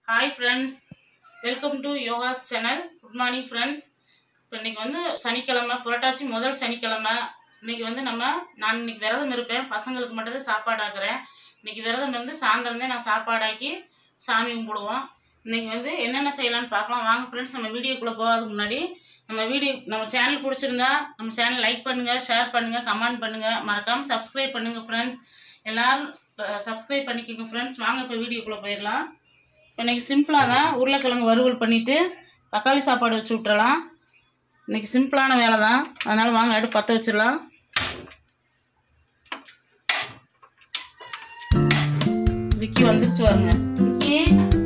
Hi friends welcome to yoga channel good morning friends இப்போ இன்னைக்கு வந்து சனிக்கிழமை புரட்டாசி முதல் சனிக்கிழமை இன்னைக்கு வந்து நம்ம நான் இன்னைக்கு விரதம் இருப்பேன் பசங்களுக்கு மட்டும் தான் சாப்பாடு ஆக்குறேன் இன்னைக்கு விரதம் இருந்து சாயந்தரம் தான் நான் சாப்பாடாக்கி சாமி கும்பிடுவோம் இன்னைக்கு வந்து என்னென்ன செய்யலாம்னு பார்க்கலாம் வாங்க ஃப்ரெண்ட்ஸ் நம்ம வீடியோக்குள்ளே போகாதுக்கு முன்னாடி நம்ம வீடியோ நம்ம சேனல் பிடிச்சிருந்தா நம்ம சேனல் லைக் பண்ணுங்கள் ஷேர் பண்ணுங்கள் கமெண்ட் பண்ணுங்கள் மறக்காமல் சப்ஸ்கிரைப் பண்ணுங்கள் ஃப்ரெண்ட்ஸ் எல்லாரும் சப்ஸ்கிரைப் பண்ணிக்கோங்க ஃப்ரெண்ட்ஸ் வாங்க இப்போ வீடியோக்குள்ளே போயிடலாம் இன்னைக்கு சிம்பிளாக தான் உருளைக்கிழங்கு வறுவல் பண்ணிவிட்டு தக்காளி சாப்பாடு வச்சு விட்றலாம் இன்னைக்கு சிம்பிளான வேலை தான் அதனால் வாங்க அடுப்பு பற்ற வச்சிடலாம் விக்கி வந்துருச்சு பாருங்க விக்கி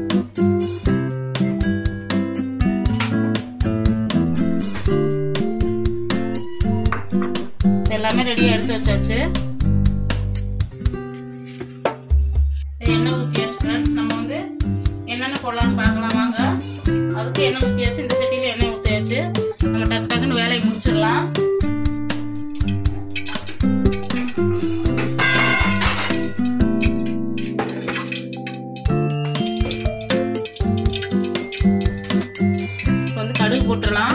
எல்லாமே ரெடியாக எடுத்து வச்சாச்சு எண்ணெய் ஊற்றியாச்சு ஃப்ரெண்ட்ஸ் நம்ம வந்து என்னென்ன போடலாம்னு பார்க்கலாம் வாங்க அதுக்கு எண்ணெய் ஊற்றியாச்சு இந்த சட்டியில் எண்ணெய் ஊற்றியாச்சு நம்ம டக்கு டக்குன்னு வேலையை முடிச்சிடலாம் இப்போ வந்து கடுகு போட்டுடலாம்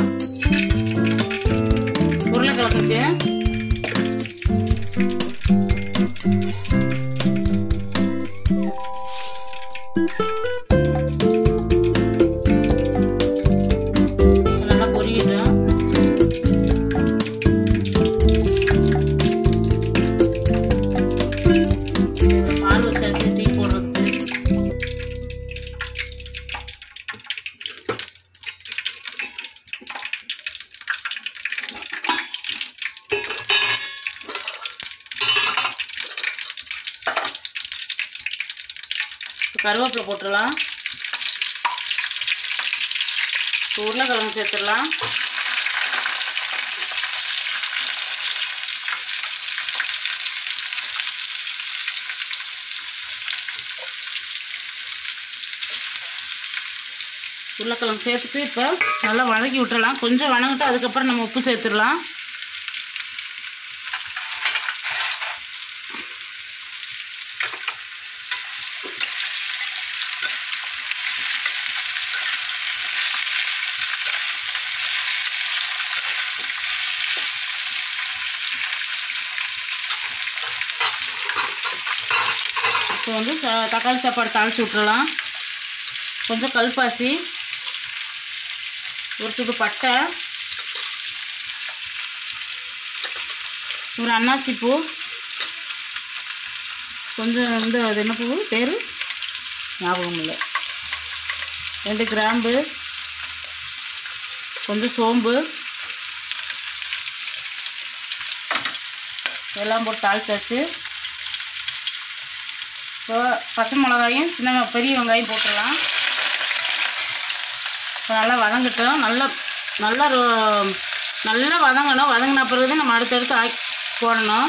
உருளைக்கிழங்குக்கு நல்லா பொரியட்டும் பால் வச்சாச்சு டீ போடுறதுக்கு கருவேப்பிலை போட்டுடலாம் உருளைக்கிழங்கு சேர்த்துடலாம் உருளைக்கிழங்கு சேர்த்துட்டு இப்போ நல்லா வதக்கி விட்டுறலாம் கொஞ்சம் வணங்கிட்டு அதுக்கப்புறம் நம்ம உப்பு சேர்த்துடலாம் இப்போ வந்து ச- தக்காளி சாப்பாடு தாளித்து விட்டுறலாம் கொஞ்சம் கல்பாசி ஒரு துண்டு பட்டை ஒரு அன்னாசி பூ கொஞ்சம் வந்து அது என்ன பூ பேர் ஞாபகம் இல்லை ரெண்டு கிராம்பு கொஞ்சம் சோம்பு எல்லாம் போட்டு தாளிச்சாச்சு இப்போ பச்சை மிளகாயும் சின்ன வெ- பெரிய வெங்காயம் போட்டுடலாம் இப்போ நல்லா வதங்கட்டும் நல்லா நல்லா ரொ- நல்லா வதங்கணும் வதங்கின பிறகு தான் நம்ம அடுத்தடுத்து ஆக்கி போடணும்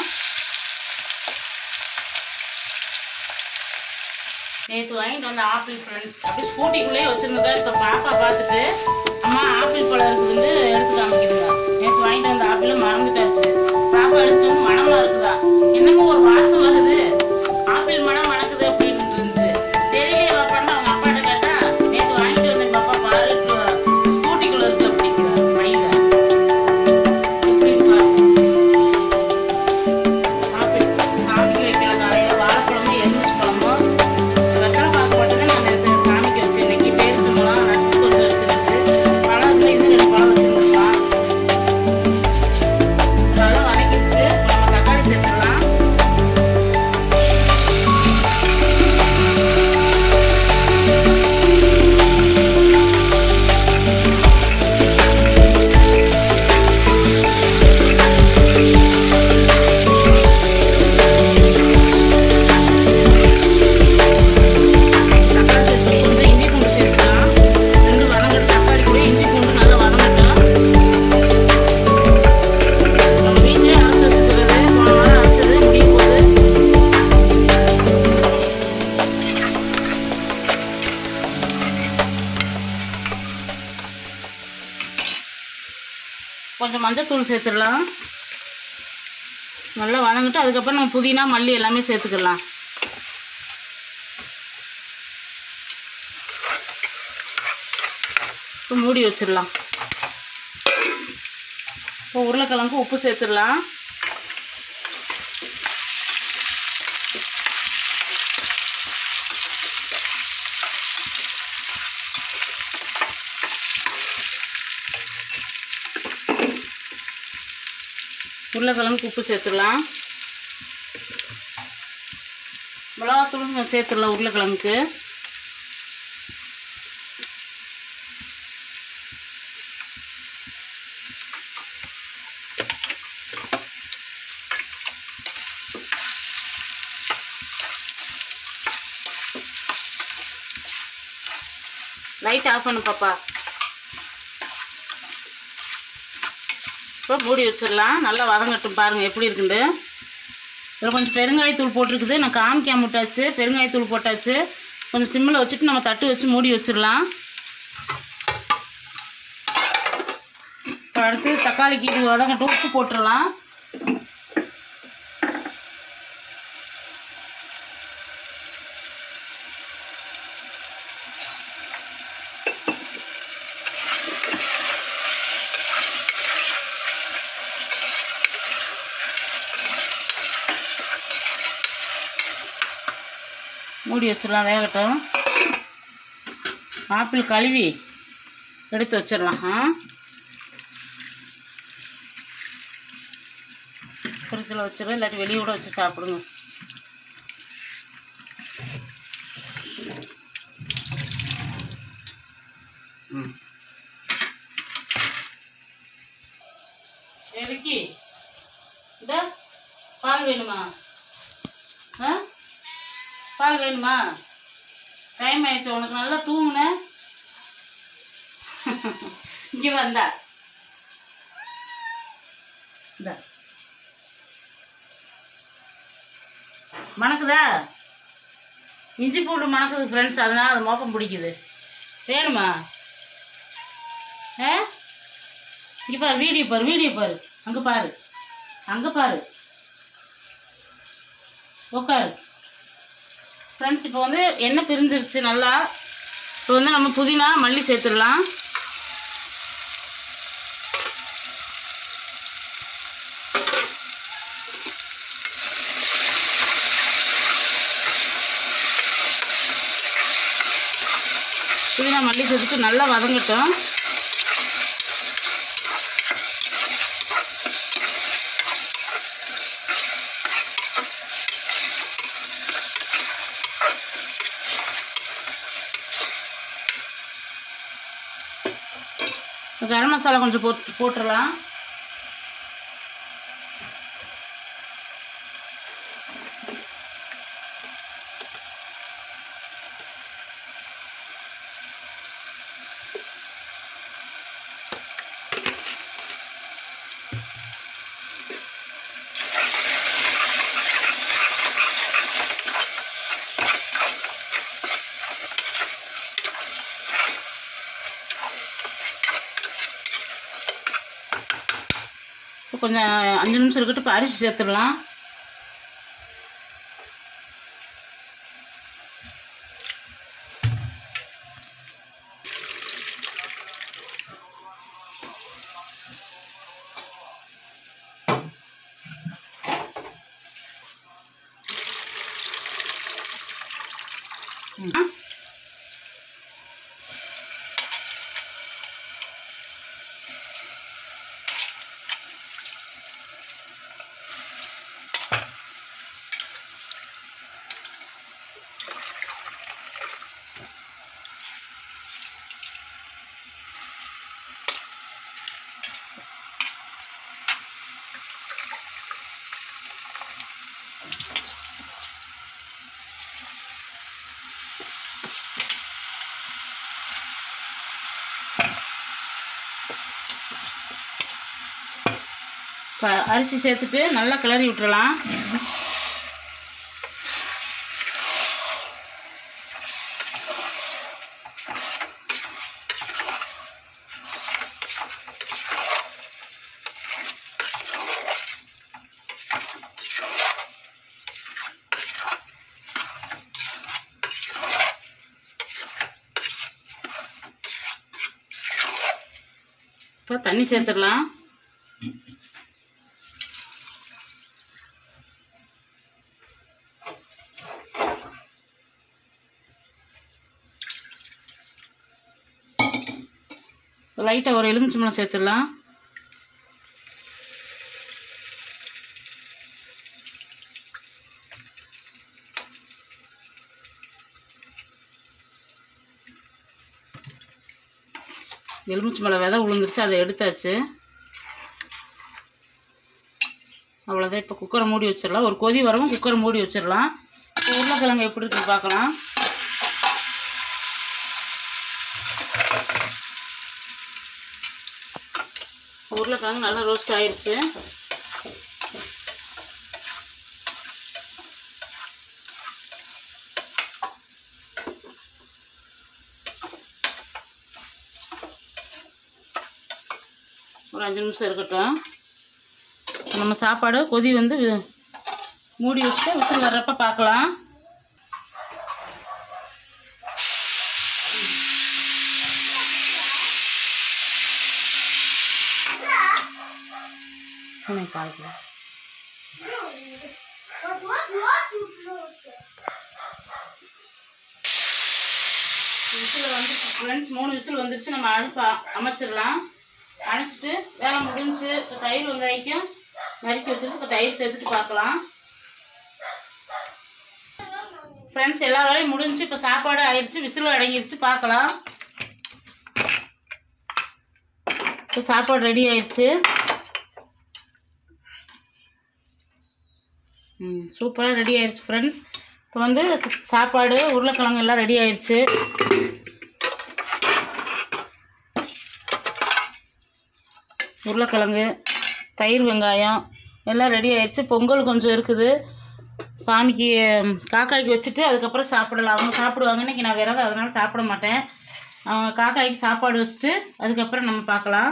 நேற்று வாங்கிட்டு வந்த ஆப்பிள் ஃப்ரெண்ட்ஸ் அப்படியே ஸ்கூட்டிக்குள்ளேயே வச்சுருந்தாரு இப்போ பாப்பா பார்த்துட்டு அம்மா ஆப்பிள் பழம் இருக்குது எடுத்து காமிக்குதுங்க நேற்று வாங்கிட்டு வந்த ஆப்பிள் மறந்துட்டாச்சு பாப்பா எடுத்து வந்து மனமாக இருக்குதா என்னமோ ஒரு வாசம் வருது ஆப்பிள் மனம் மணக்குது அப்படின்னு இருந்துச்சு தெரியலையே பாப்பான்னு அவங்க அப்பாட்ட கேட்டா நேற்று வாங்கிட்டு வந்தேன் பாப்பா பாரு ஸ்கூட்டிக்குள்ள இருக்கு அப்படிங்கிறார் மணியில எப்படின்னு பாருங்க ஆப்பிள் ஆப்பிள் வைக்கலாம் காலையில் வாழைப்பழமும் எலுமிச்சு பழமும் வெத்தலை பாக்கு மட்டும் தான் நான் நேற்று சாமிக்கு வச்சேன் இன்னைக்கு பேரிச்சம்பழம் நட்ஸ் கொஞ்சம் இருக்குது பழம் இருந்தால் இன்னும் ரெண்டு பழம் வச்சுருந்துக்கலாம் நல்லா வதக்கிடுச்சு இப்போ நம்ம தக்காளி சேர்த்துடலாம் தக்காளி சேர்த்து கொஞ்சம் இஞ்சி பூண்டு சேர்த்துக்கலாம் ரெண்டு வதங்கட்டும் தக்காளி கூட இஞ்சி பூண்டு நல்லா வதங்கட்டும் நம்ம வீட்டிலே அரைச்சி வச்சுக்கிறது போன வாரம் அரைச்சது முடிய போகுது கொஞ்சம் மஞ்சத்தூள் சேர்த்துடலாம் நல்லா வதங்கிட்டு அதுக்கப்புறம் நம்ம புதினா மல்லி எல்லாமே சேர்த்துக்கலாம் இப்போ மூடி வச்சிடலாம் இப்போ உருளைக்கிழங்கு உப்பு சேர்த்துடலாம் உருளைக்கிழங்கு உப்பு சேர்த்துடலாம் மிளகாத்தூளும் சேர்த்துடலாம் உருளைக்கிழங்குக்கு லைட் ஆஃப் பண்ணு பாப்பா இப்போ மூடி வச்சிடலாம் நல்லா வதங்கட்டும் பாருங்கள் எப்படி இருக்குண்டு இதில் கொஞ்சம் பெருங்காயத்தூள் போட்டிருக்குது நான் காமிக்காம விட்டாச்சு பெருங்காயத்தூள் போட்டாச்சு கொஞ்சம் சிம்மில் வச்சுட்டு நம்ம தட்டு வச்சு மூடி வச்சிடலாம் இப்போ அடுத்து தக்காளிக்கு இது வதங்கட்டும் உப்பு போட்டுடலாம் மூடி வச்சிடலாம் வேகட்டும் ஆப்பிள் கழுவி எடுத்து வச்சிடலாம் ஆ ஃப்ரிட்ஜில் வச்சிடும் இல்லாட்டி வெளியே கூட வச்சு சாப்பிடுங்க ம் எதுக்கு இந்த பால் வேணுமா ஆ பால் வேணுமா டைம் ஆயிடுச்சு உனக்கு நல்லா தூங்குன இங்கே வந்தா இந்த மணக்குதா இஞ்சி பூண்டு மணக்குது ஃப்ரெண்ட்ஸ் அதனால அது மோப்பம் பிடிக்குது வேணுமா ஆ இங்கே பாரு வீடியோ பாரு வீடியோ பாரு அங்கே பாரு அங்கே பாரு உட்காரு ஃப்ரெண்ட்ஸ் இப்போ வந்து எண்ணெய் பிரிஞ்சிருச்சு நல்லா இப்போ வந்து நம்ம புதினா மல்லி சேர்த்துடலாம் புதினா மல்லி சேர்த்துட்டு நல்லா வதங்கட்டும் கரம் மசாலா கொஞ்சம் போட்டு போட்டுடலாம் இப்போ கொஞ்சம் அஞ்சு நிமிஷம் இருக்கட்டும் இப்போ அரிசி சேர்த்துடலாம் ம். இப்போ அரிசி சேர்த்துட்டு நல்லா கிளறி விட்டுறலாம் இப்போ தண்ணி சேர்த்துடலாம் லைட்டாக ஒரு எலுமிச்சம்பழம் சேர்த்துடலாம் எலுமிச்சம்பழம் விதை விழுந்துருச்சு அதை எடுத்தாச்சு அவ்வளோதான் இப்போ குக்கரை மூடி வச்சிடலாம் ஒரு கொதி வரவும் குக்கரை மூடி வச்சிடலாம் இப்போ உருளைக்கிழங்கு எப்படி இருக்குன்னு பார்க்கலாம் உருளைக்கிழங்கு நல்லா ரோஸ்ட் ஆயிடுச்சு ஒரு அஞ்சு நிமிஷம் இருக்கட்டும் இப்ப நம்ம சாப்பாடு கொதி வந்து வி- மூடி வச்சுட்டு விசில் வர்றப்ப பார்க்கலாம் ம், பார்க்கலாம் விசில் வந்து ஃப்ரெண்ட்ஸ் மூணு விசில் வந்துருச்சு நம்ம அடுப்பு அ- அமைச்சிடலாம் அணைச்சிட்டு வேலை முடிஞ்சு இப்போ தயிர் வெங்காயத்தையும் நறுக்கி வச்சுட்டு இப்போ தயிர் சேர்த்துட்டு பார்க்கலாம் ஃப்ரெண்ட்ஸ் எல்லா வேலையும் முடிஞ்சு இப்போ சாப்பாடு ஆயிடுச்சு விசில் அடங்கிருச்சு பார்க்கலாம் இப்போ சாப்பாடு ரெடி ஆயிடுச்சு ம் சூப்பராக ரெடி ஆயிடுச்சு ஃப்ரெண்ட்ஸ் இப்போ வந்து சாப்பாடு உருளைக்கிழங்கு எல்லாம் ரெடி ஆயிடுச்சு உருளைக்கிழங்கு தயிர் வெங்காயம் எல்லாம் ரெடி ஆயிடுச்சு பொங்கல் கொஞ்சம் இருக்குது சாமிக்கு ம், காக்காய்க்கு வச்சுட்டு அதுக்கப்புறம் சாப்பிடலாம் அவங்க சாப்பிடுவாங்க இன்னைக்கு நான் விரதம் அதனால சாப்பிட மாட்டேன் அவங்க காக்காய்க்கு சாப்பாடு வச்சுட்டு அதுக்கப்புறம் நம்ம பார்க்கலாம்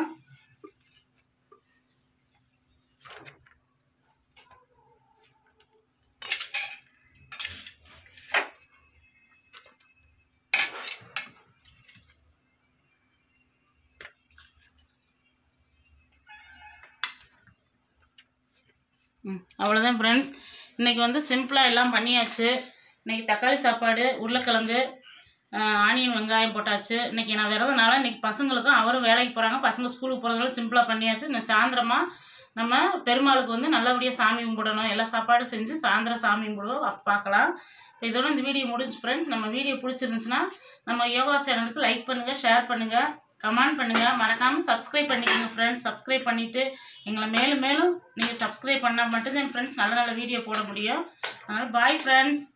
ம் அவ்வளோதான் ஃப்ரெண்ட்ஸ் இன்றைக்கி வந்து சிம்பிளாக எல்லாம் பண்ணியாச்சு இன்றைக்கி தக்காளி சாப்பாடு உருளைக்கிழங்கு ஆஹ், ஆனியன் வெங்காயம் போட்டாச்சு இன்றைக்கி நான் விரதனால இன்றைக்கி பசங்களுக்கும் அவரும் வேலைக்கு போகிறாங்க பசங்க ஸ்கூலுக்கு போகிறதுனால சிம்பிளாக பண்ணியாச்சு இன்னும் சாயந்தரமாக நம்ம பெருமாளுக்கு வந்து நல்லபடியாக சாமி கும்பிடணும் எல்லா சாப்பாடும் செஞ்சு சாயந்தரம் சாமி கும்பிடுவோம் அப்போ பார்க்கலாம் இப்போ இதோட இந்த வீடியோ முடிஞ்சு ஃப்ரெண்ட்ஸ் நம்ம வீடியோ பிடிச்சிருந்துச்சுன்னா நம்ம யோகா சேனலுக்கு லைக் பண்ணுங்கள் ஷேர் பண்ணுங்கள் கமெண்ட் பண்ணுங்கள் மறக்காமல் சப்ஸ்கிரைப் பண்ணிக்கோங்க ஃப்ரெண்ட்ஸ் சப்ஸ்கிரைப் பண்ணிவிட்டு எங்களை மேலும் மேலும் நீங்கள் சப்ஸ்கிரைப் பண்ணால் மட்டும்தான் ஃப்ரெண்ட்ஸ் நல்ல நல்ல வீடியோ போட முடியும் அதனால் பாய் ஃப்ரெண்ட்ஸ்